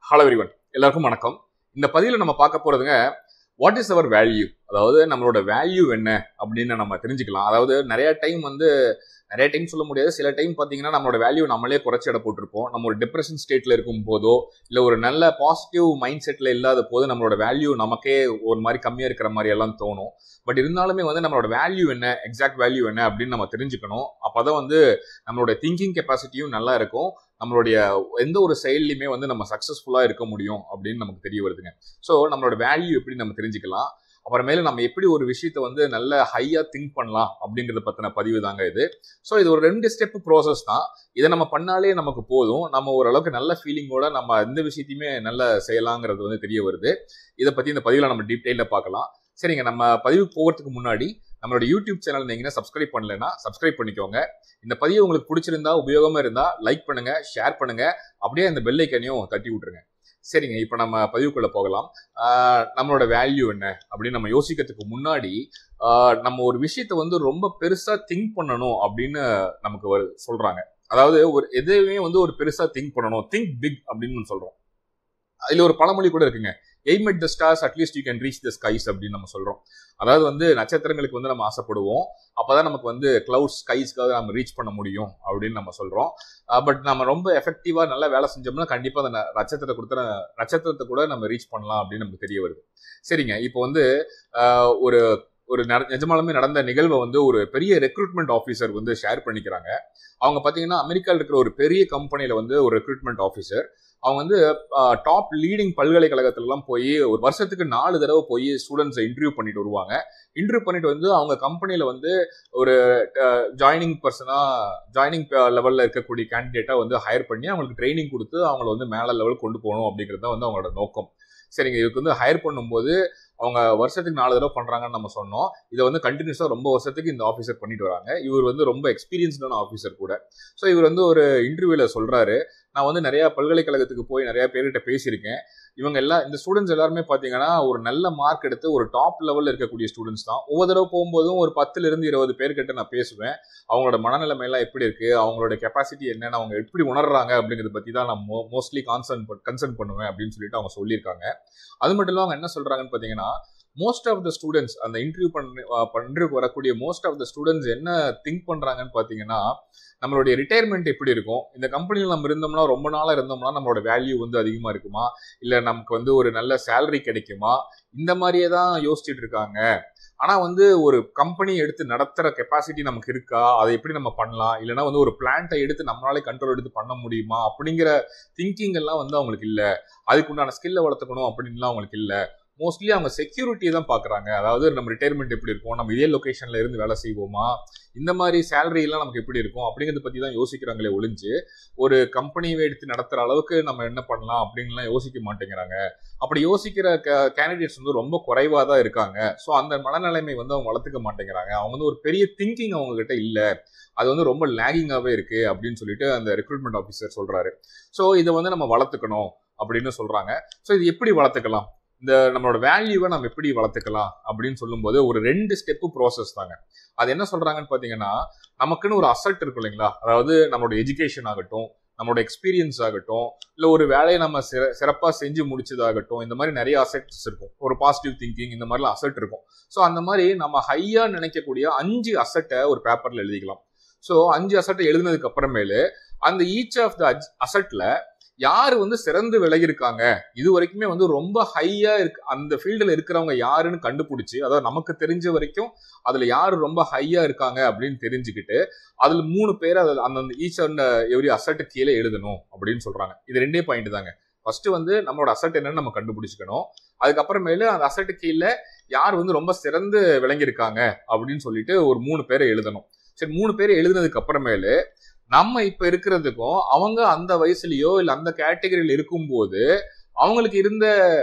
hello everyone எல்லாருக்கும் வணக்கம் இந்த பதிவில் நம்ம பார்க்க போறதுங்க வாட் இஸ் அவர் வேல்யூ அதாவது நம்மளோட வேல்யூ என்ன அப்படின்னு நம்ம தெரிஞ்சுக்கலாம் அதாவது நிறைய டைம் வந்து நிறைய டைம் சொல்ல முடியாது சில டைம் பார்த்தீங்கன்னா நம்மளோட வேல்யூ நம்மளே குறைச்சி எடை போட்டிருப்போம் நம்ம ஒரு டிப்ரெஷன் ஸ்டேட்ல இருக்கும் போதோ இல்லை ஒரு நல்ல பாசிட்டிவ் மைண்ட் செட்ல இல்லாத போது நம்மளோட வேல்யூ நமக்கே ஒரு மாதிரி கம்மியாக இருக்கிற மாதிரி எல்லாம் தோணும் பட் இருந்தாலுமே வந்து நம்மளோட வேல்யூ என்ன எக்ஸாக்ட் வேல்யூ என்ன அப்படின்னு நம்ம தெரிஞ்சுக்கணும் அப்போதான் வந்து நம்மளோட திங்கிங் கெப்பாசிட்டியும் நல்லா இருக்கும் நம்மளுடைய எந்த ஒரு செயல்லையுமே வந்து நம்ம சக்ஸஸ்ஃபுல்லாக இருக்க முடியும் அப்படின்னு நமக்கு தெரிய வருதுங்க ஸோ நம்மளோட வேல்யூ எப்படி நம்ம தெரிஞ்சுக்கலாம் அப்புறமேல நம்ம எப்படி ஒரு விஷயத்த வந்து நல்ல ஹையாக திங்க் பண்ணலாம் அப்படிங்கிறத பற்றின பதிவு தாங்க இது ஸோ இது ஒரு ரெண்டு ஸ்டெப் ப்ராசஸ் தான் இதை நம்ம பண்ணாலே நமக்கு போதும் நம்ம ஓரளவுக்கு நல்ல ஃபீலிங்கோட நம்ம எந்த விஷயத்தையுமே நல்ல செய்யலாங்கிறது வந்து தெரிய வருது இதை பற்றி இந்த பதிவில் நம்ம டீட்டெயிலில் பார்க்கலாம் சரிங்க நம்ம பதிவு போகிறதுக்கு முன்னாடி நம்மளோட யூடியூப் சேனல் நீங்க சப்ஸ்கிரைப் பண்ணலைன்னா சப்ஸ்கிரைப் பண்ணிக்கோங்க இந்த பதிவு உங்களுக்கு பிடிச்சிருந்தா உபயோகமா இருந்தா லைக் பண்ணுங்க ஷேர் பண்ணுங்க அப்படியே அந்த பெல் ஐக்கனையும் தட்டி விட்டுருங்க சரிங்க இப்போ நம்ம பதிவுக்குள்ள போகலாம் ஆஹ் நம்மளோட வேல்யூ என்ன அப்படின்னு நம்ம யோசிக்கிறதுக்கு முன்னாடி ஆஹ் நம்ம ஒரு விஷயத்த வந்து ரொம்ப பெருசா திங்க் பண்ணணும் அப்படின்னு நமக்கு ஒரு- சொல்றாங்க அதாவது ஒரு எதையுமே வந்து ஒரு பெருசா திங்க் பண்ணணும் திங்க் பிக் அப்படின்னு சொல்றோம் அதுல ஒரு பழமொழி கூட இருக்குங்க aim at the stars at least you can reach the skies அப்படின்னு நம்ம சொல்றோம் அதாவது வந்து நட்சத்திரங்களுக்கு வந்து நம்ம ஆசைப்படுவோம் அப்பதான் நமக்கு வந்து கிளவுட் ஸ்கைஸ்க்காக நம்ம ரீச் பண்ண முடியும் அப்படின்னு நம்ம சொல்றோம் பட் நம்ம ரொம்ப எஃபெக்டிவா நல்லா வேலை செஞ்சோம்னா கண்டிப்பா அந்த ந- நட்சத்திரத்தை கொடுத்த நட்சத்திரத்தை கூட நம்ம ரீச் பண்ணலாம் அப்படின்னு நமக்கு தெரிய வருது சரிங்க இப்போ வந்து ஆஹ், ஒரு ஒரு நட- நிஜமாலுமே நடந்த நிகழ்வை வந்து ஒரு பெரிய ரெக்ரூட்மெண்ட் ஆஃபீஸர் வந்து ஷேர் பண்ணிக்கிறாங்க அவங்க பார்த்தீங்கன்னா அமெரிக்காவில் இருக்கிற ஒரு பெரிய கம்பெனியில் வந்து ஒரு ரெக்ரூட்மெண்ட் ஆஃபீஸர் அவங்க வந்து டாப் லீடிங் பல்கலைக்கழகத்துலலாம் போய் ஒரு வருஷத்துக்கு நாலு தடவை போய் ஸ்டூடெண்ட்ஸை இன்டர்வியூ பண்ணிட்டு வருவாங்க இன்டர்வியூ பண்ணிட்டு வந்து அவங்க கம்பெனியில் வந்து ஒரு ஜாயினிங் பர்சனா ஜாயினிங் லெவலில் இருக்கக்கூடிய கேண்டிடேட்டை வந்து ஹையர் பண்ணி அவங்களுக்கு ட்ரைனிங் கொடுத்து அவங்கள வந்து மேலே லெவல் கொண்டு போகணும் அப்படிங்கிறது தான் வந்து அவங்களோட நோக்கம் சரிங்க இதுக்கு வந்து ஹையர் பண்ணும்போது அவங்க வருஷத்துக்கு நாலு தடவை பண்றாங்கன்னு நம்ம சொன்னோம் இதை வந்து கண்டினியூஸாக ரொம்ப வருஷத்துக்கு இந்த ஆஃபீஸர் பண்ணிட்டு வராங்க இவர் வந்து ரொம்ப எக்ஸ்பீரியன்ஸ்டான ஆஃபீஸர் கூட ஸோ இவர் வந்து ஒரு இன்டர்வியூல சொல்றாரு நான் வந்து நிறைய பல்கலைக்கழகத்துக்கு போய் நிறைய பேர்கிட்ட பேசியிருக்கேன் இவங்க எல்லாம் இந்த ஸ்டூடெண்ட்ஸ் எல்லாருமே பார்த்தீங்கன்னா ஒரு நல்ல மார்க் எடுத்து ஒரு டாப் லெவலில் இருக்கக்கூடிய ஸ்டூடெண்ட்ஸ் தான் ஒவ்வொரு தடவை போகும்போதும் ஒரு பத்துல இருந்து இருபது பேர்கிட்ட நான் பேசுவேன் அவங்களோட மனநிலைமை எல்லாம் எப்படி இருக்கு அவங்களோட கெப்பாசிட்டி என்னன்னு அவங்க எப்படி உணர்றாங்க அப்படிங்கிறத பத்தி தான் நான் மோஸ்ட்லி கான்சர்ன் கன்சர்ன் பண்ணுவேன் அப்படின்னு சொல்லிட்டு அவங்க சொல்லியிருக்காங்க அது மட்டும் இல்லாம அவங்க என்ன சொல்றாங்கன்னு பார்த்தீங்கன்னா மோஸ்ட் ஆஃப் த ஸ்டூடெண்ட்ஸ் அந்த இன்டர்வியூ பண்ண பண்றதுக்கு வரக்கூடிய மோஸ்ட் ஆஃப் த ஸ்டூடெண்ட்ஸ் என்ன திங்க் பண்றாங்கன்னு பார்த்தீங்கன்னா நம்மளுடைய ரிட்டையர்மெண்ட் எப்படி இருக்கும் இந்த கம்பெனியில் நம்ம இருந்தோம்னா ரொம்ப நாளாக இருந்தோம்னா நம்மளோட வேல்யூ வந்து அதிகமாக இருக்குமா இல்லை நமக்கு வந்து ஒரு நல்ல சேலரி கிடைக்குமா இந்த மாதிரியே தான் யோசிச்சுட்டு இருக்காங்க ஆனால் வந்து ஒரு கம்பெனி எடுத்து நடத்துகிற கெப்பாசிட்டி நமக்கு இருக்கா அதை எப்படி நம்ம பண்ணலாம் இல்லைன்னா வந்து ஒரு பிளான்ட்டை எடுத்து நம்மளாலே கண்ட்ரோல் எடுத்து பண்ண முடியுமா அப்படிங்கிற திங்கிங் எல்லாம் வந்து அவங்களுக்கு இல்லை அதுக்கு உண்டான ஸ்கில்லை வளர்த்துக்கணும் அப்படின்லாம் அவங்களுக்கு இல்லை மோஸ்ட்லி அவங்க செக்யூரிட்டியை தான் பார்க்குறாங்க அதாவது நம்ம ரிட்டையர்மெண்ட் எப்படி இருக்கும் நம்ம இதே லொக்கேஷனில் இருந்து வேலை செய்வோமா இந்த மாதிரி salary எல்லாம் நமக்கு எப்படி இருக்கும் அப்படிங்கிறத பற்றி தான் யோசிக்கிறாங்களே ஒழிஞ்சு ஒரு கம்பெனியை எடுத்து நடத்துகிற அளவுக்கு நம்ம என்ன பண்ணலாம் அப்படின்லாம் யோசிக்க மாட்டேங்கிறாங்க அப்படி யோசிக்கிற கேண்டிடேட்ஸ் வந்து ரொம்ப குறைவாக தான் இருக்காங்க ஸோ அந்த மனநிலைமை வந்து அவங்க வளர்த்துக்க மாட்டேங்கிறாங்க அவங்க வந்து ஒரு பெரிய திங்கிங் அவங்க கிட்ட இல்லை அது வந்து ரொம்ப லேகிங்காகவே இருக்கு அப்படின்னு சொல்லிட்டு அந்த ரெக்ரூட்மெண்ட் ஆஃபீஸர் சொல்றாரு ஸோ இதை வந்து நம்ம வளர்த்துக்கணும் அப்படின்னு சொல்றாங்க ஸோ இது எப்படி வளர்த்துக்கலாம் இந்த நம்மளோட வேல்யூவை நம்ம எப்படி வளர்த்துக்கலாம் அப்படின்னு சொல்லும்போது ஒரு ரெண்டு ஸ்டெப்பு ப்ராசஸ் தாங்க அது என்ன சொல்றாங்கன்னு பார்த்தீங்கன்னா நமக்குன்னு ஒரு அசட் இருக்கும் இல்லைங்களா அதாவது நம்மளோட எஜுகேஷன் ஆகட்டும் நம்மளோட எக்ஸ்பீரியன்ஸ் ஆகட்டும் இல்லை ஒரு வேலையை நம்ம சிற சிறப்பாக செஞ்சு முடிச்சதாகட்டும் இந்த மாதிரி நிறைய அசெட்ஸ் இருக்கும் ஒரு பாசிட்டிவ் திங்கிங் இந்த மாதிரிலாம் அசெட் இருக்கும் ஸோ அந்த மாதிரி நம்ம ஹையாக நினைக்கக்கூடிய அஞ்சு அசட்டை ஒரு பேப்பரில் எழுதிக்கலாம் ஸோ அஞ்சு அசட்டை எழுதினதுக்கு அப்புறமேலு அந்த ஈச் ஆஃப் த அசட்ல யார் வந்து சிறந்து விலகியிருக்காங்க இது வரைக்குமே வந்து ரொம்ப ஹையா இருக்கு அந்த ஃபீல்டில் இருக்கிறவங்க யாருன்னு கண்டுபிடிச்சு அதாவது நமக்கு தெரிஞ்ச வரைக்கும் அதுல யார் ரொம்ப ஹையா இருக்காங்க அப்படின்னு தெரிஞ்சுக்கிட்டு அதுல மூணு பேர் அதில் அந்த ஈச் அண்ட் எவ்ரி அசட்டு கீழே எழுதணும் அப்படின்னு சொல்றாங்க இது ரெண்டே பாயிண்ட் தாங்க ஃபர்ஸ்ட் வந்து நம்மளோட அசட் என்னன்னு நம்ம கண்டுபிடிச்சிக்கணும் அதுக்கப்புறமேலு அந்த அசட்டு கீழே யார் வந்து ரொம்ப சிறந்து விளங்கியிருக்காங்க அப்படின்னு சொல்லிட்டு ஒரு மூணு பேரை எழுதணும் சரி மூணு பேரை எழுதுனதுக்கு அப்புறமேலு நம்ம இப்ப இருக்கிறதுக்கும் அவங்க அந்த வயசுலயோ இல்ல அந்த கேட்டகரியில் இருக்கும்போது அவங்களுக்கு இருந்த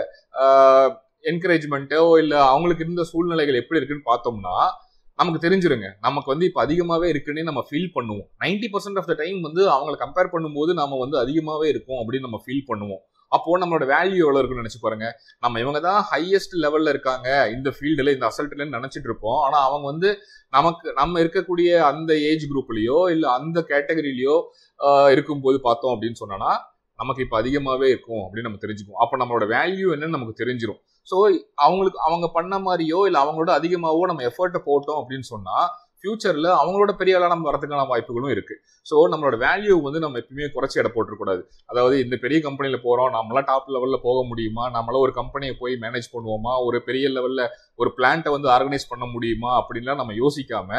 என்கரேஜ்மெண்ட்டோ இல்ல அவங்களுக்கு இருந்த சூழ்நிலைகள் எப்படி இருக்குன்னு பார்த்தோம்னா நமக்கு தெரிஞ்சிருங்க நமக்கு வந்து இப்போ அதிகமாகவே இருக்குன்னே நம்ம ஃபீல் பண்ணுவோம் ninety percent of the time வந்து அவங்களை கம்பேர் பண்ணும்போது நம்ம வந்து அதிகமாகவே இருக்கும் அப்படின்னு நம்ம ஃபீல் பண்ணுவோம் அப்போ நம்மளோட வேல்யூ எவ்வளோ இருக்குன்னு நினைச்சு பாருங்க நம்ம இவங்க தான் ஹையஸ்ட் லெவல்ல இருக்காங்க இந்த ஃபீல்டுல இந்த அசல்ட்ல நினைச்சிட்டு இருப்போம் ஆனா அவங்க வந்து நமக்கு நம்ம இருக்கக்கூடிய அந்த ஏஜ் குரூப்லயோ இல்ல அந்த கேட்டகரியிலயோ இருக்கும்போது பார்த்தோம் அப்படின்னு சொன்னோம்னா நமக்கு இப்போ அதிகமாகவே இருக்கும் அப்படின்னு நம்ம தெரிஞ்சுக்குவோம் அப்போ நம்மளோட வேல்யூ என்னன்னு நமக்கு தெரிஞ்சிடும் ஸோ அவங்களுக்கு அவங்க பண்ண மாதிரியோ இல்லை அவங்களோட அதிகமாகவோ நம்ம எஃபர்ட்டை போட்டோம் அப்படின்னு சொன்னால் ஃபியூச்சரில் அவங்களோட பெரிய ஆளாக நம்ம வரதுக்கான வாய்ப்புகளும் இருக்கு ஸோ நம்மளோட வேல்யூ வந்து நம்ம எப்பயுமே குறைச்சி எடை போட்டுறக்கூடாது அதாவது இந்த பெரிய கம்பெனியில் போகிறோம் நம்மளாம் டாப் லெவலில் போக முடியுமா நம்மளாம் ஒரு கம்பெனியை போய் மேனேஜ் பண்ணுவோமா ஒரு பெரிய லெவலில் ஒரு பிளான்ட்டை வந்து ஆர்கனைஸ் பண்ண முடியுமா அப்படின்லாம் நம்ம யோசிக்காம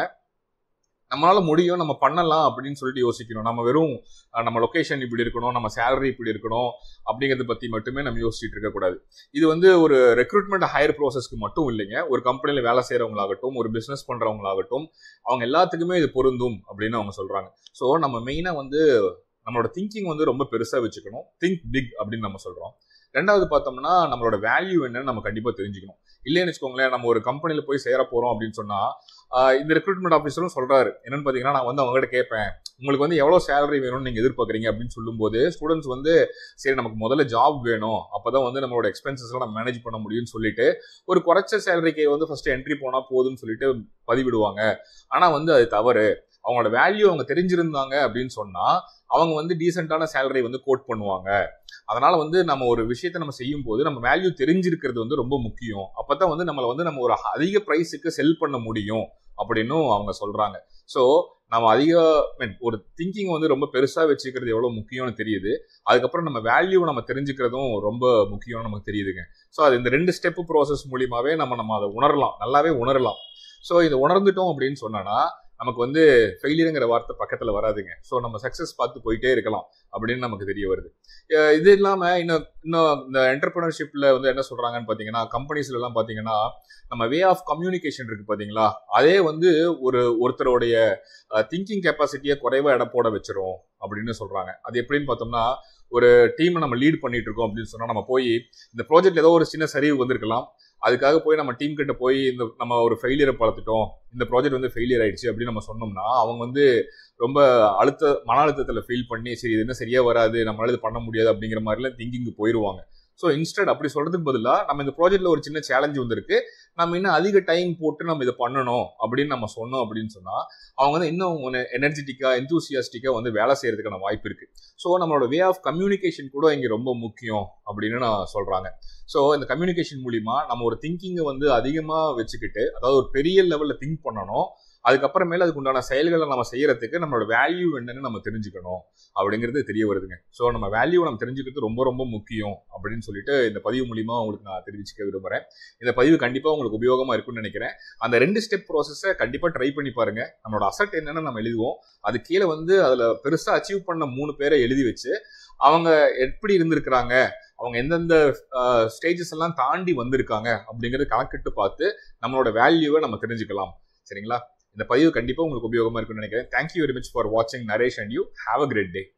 நம்மளால முடியும் நம்ம பண்ணலாம் அப்படின்னு சொல்லிட்டு யோசிக்கணும் நம்ம வெறும் அஹ், நம்ம லொகேஷன் இப்படி இருக்கணும் நம்ம சேலரி இப்படி இருக்கணும் அப்படிங்கிறத பத்தி மட்டுமே நம்ம யோசிச்சுட்டு இருக்கக்கூடாது இது வந்து ஒரு ரெக்ரூட்மெண்ட் ஹையர் ப்ராசஸ்க்கு மட்டும் இல்லைங்க ஒரு கம்பெனியில் வேலை செய்கிறவங்களாகட்டும் ஒரு பிஸ்னஸ் பண்ணுறவங்களாகட்டும் அவங்க எல்லாத்துக்குமே இது பொருந்தும் அப்படின்னு அவங்க சொல்றாங்க ஸோ நம்ம மெயினாக வந்து நம்மளோட திங்கிங் வந்து ரொம்ப பெருசாக வச்சுக்கணும் திங்க் பிக் அப்படின்னு நம்ம சொல்றோம் ரெண்டாவது பார்த்தோம்னா நம்மளோட வேல்யூ என்னன்னு நம்ம கண்டிப்பாக தெரிஞ்சுக்கணும் இல்லைன்னு வச்சுக்கோங்களேன் நம்ம ஒரு கம்பெனியில் போய் சேர போகிறோம் அப்படின்னு சொன்னால் இந்த ரெக்ரூட்மெண்ட் ஆஃபீஸரும் சொல்றாரு என்னன்னு பார்த்தீங்கன்னா நான் வந்து அவங்ககிட்ட கேட்பேன் உங்களுக்கு வந்து எவ்வளோ சேலரி வேணும்னு நீங்கள் எதிர்பார்க்குறீங்க அப்படின்னு சொல்லும்போது ஸ்டூடெண்ட்ஸ் வந்து சரி நமக்கு முதல்ல ஜாப் வேணும் அப்பதான் வந்து நம்மளோட எக்ஸ்பென்சஸ்லாம் நம்ம மேனேஜ் பண்ண முடியும்னு சொல்லிட்டு ஒரு குறைச்ச சேலரிக்கு வந்து ஃபர்ஸ்ட் என்ட்ரி போனால் போதும்னு சொல்லிட்டு பதிவிடுவாங்க ஆனால் வந்து அது தவறு அவங்களோட வேல்யூ அவங்க தெரிஞ்சிருந்தாங்க அப்படின்னு சொன்னா அவங்க வந்து டீசெண்டான சேலரி வந்து கோட் பண்ணுவாங்க அதனால வந்து நம்ம ஒரு விஷயத்தை நம்ம செய்யும் போது நம்ம வேல்யூ தெரிஞ்சிருக்கிறது வந்து ரொம்ப முக்கியம் அப்பதான் வந்து நம்மளை வந்து நம்ம ஒரு அதிக ப்ரைஸுக்கு செல் பண்ண முடியும் அப்படின்னும் அவங்க சொல்றாங்க ஸோ நம்ம அதிக மீன் ஒரு திங்கிங் வந்து ரொம்ப பெருசா வச்சுக்கிறது எவ்வளவு முக்கியம்னு தெரியுது அதுக்கப்புறம் நம்ம வேல்யூ நம்ம தெரிஞ்சுக்கிறதும் ரொம்ப முக்கியம்னு நமக்கு தெரியுதுங்க ஸோ அது இந்த ரெண்டு ஸ்டெப் ப்ராசஸ் மூலியமாவே நம்ம நம்ம அதை உணரலாம் நல்லாவே உணரலாம் ஸோ இதை உணர்ந்துட்டோம் அப்படின்னு சொன்னோன்னா நமக்கு வந்து ஃபெயிலியருங்கிற வார்த்தை பக்கத்தில் வராதுங்க ஸோ நம்ம சக்ஸஸ் பார்த்து போயிட்டே இருக்கலாம் அப்படின்னு நமக்கு தெரிய வருது அஹ் இது இல்லாமல் இன்னும் இன்னும் இந்த என்டர்பிரினர்ஷிப்பில் வந்து என்ன சொல்கிறாங்கன்னு பார்த்தீங்கன்னா கம்பெனிஸ்லாம் பார்த்தீங்கன்னா நம்ம வே ஆஃப் கம்யூனிகேஷன் இருக்கு பார்த்தீங்களா அதே வந்து ஒரு ஒருத்தருடைய திங்கிங் கெப்பாசிட்டியை குறைவாக இடம் போட வச்சிரும் அப்படின்னு சொல்கிறாங்க அது எப்படின்னு பார்த்தோம்னா ஒரு டீமை நம்ம லீட் பண்ணிட்டு இருக்கோம் அப்படின்னு சொன்னால் நம்ம போய் இந்த ப்ராஜெக்ட் ஏதோ ஒரு சின்ன சரிவு வந்திருக்கலாம் அதுக்காக போய் நம்ம டீம் கிட்ட போய் இந்த நம்ம ஒரு ஃபெயிலியரை பார்த்துட்டோம் இந்த ப்ராஜெக்ட் வந்து ஃபெயிலியர் ஆயிடுச்சு அப்படின்னு நம்ம சொன்னோம்னா அவங்க வந்து ரொம்ப அழுத்த மன அழுத்தத்தில் ஃபீல் பண்ணி சரி இது என்ன சரியா வராது நம்மளால இது பண்ண முடியாது அப்படிங்கிற மாதிரிலாம் திங்கிங் போயிடுவாங்க ஸோ இன்ஸ்டட் அப்படி சொல்றதுக்கு பதிலாக நம்ம இந்த ப்ராஜெக்ட்ல ஒரு சின்ன சேலஞ்சு வந்திருக்கு நம்ம இன்னும் அதிக டைம் போட்டு நம்ம இதை பண்ணணும் அப்படின்னு நம்ம சொன்னோம் அப்படின்னு சொன்னா அவங்க வந்து இன்னும் எனர்ஜெட்டிக்கா எந்தூசியாஸ்டிக்கா வந்து வேலை செய்யறதுக்கான வாய்ப்பு இருக்கு ஸோ நம்மளோட வே ஆஃப் கம்யூனிகேஷன் கூட இங்கே ரொம்ப முக்கியம் அப்படின்னு நான் சொல்றாங்க ஸோ இந்த கம்யூனிகேஷன் மூலியமா நம்ம ஒரு திங்கிங்கை வந்து அதிகமாக வச்சுக்கிட்டு அதாவது ஒரு பெரிய லெவலில் திங்க் பண்ணணும் அதுக்கப்புறமேல அதுக்கு உண்டான செயல்களை நம்ம செய்யறதுக்கு நம்மளோட வேல்யூ என்னன்னு நம்ம தெரிஞ்சுக்கணும் அப்படிங்கிறது தெரிய வருதுங்க ஸோ நம்ம வேல்யூ நம்ம தெரிஞ்சுக்கிறது ரொம்ப ரொம்ப முக்கியம் அப்படின்னு சொல்லிட்டு இந்த பதிவு மூலியமா உங்களுக்கு நான் தெரிவிச்சுக்க விரும்புறேன் இந்த பதிவு கண்டிப்பா உங்களுக்கு உபயோகமா இருக்கும்னு நினைக்கிறேன் அந்த ரெண்டு ஸ்டெப் ப்ராசஸை கண்டிப்பா ட்ரை பண்ணி பாருங்க நம்மளோட அசட் என்னன்னு நம்ம எழுதுவோம் அது கீழே வந்து அதுல பெருசா அச்சீவ் பண்ண மூணு பேரை எழுதி வச்சு அவங்க எப்படி இருந்திருக்கிறாங்க அவங்க எந்தெந்த ஸ்டேஜஸ் எல்லாம் தாண்டி வந்திருக்காங்க அப்படிங்கறது கணக்கிட்டு பார்த்து நம்மளோட வேல்யூவை நம்ம தெரிஞ்சுக்கலாம் சரிங்களா இந்த பதிவு கண்டிப்பா உங்களுக்கு உபயோகமா இருக்கும்னு நினைக்கிறேன் தேங்க்யூ வெரி மச் ஃபார் வாட்சிங் Naresh and you have a great day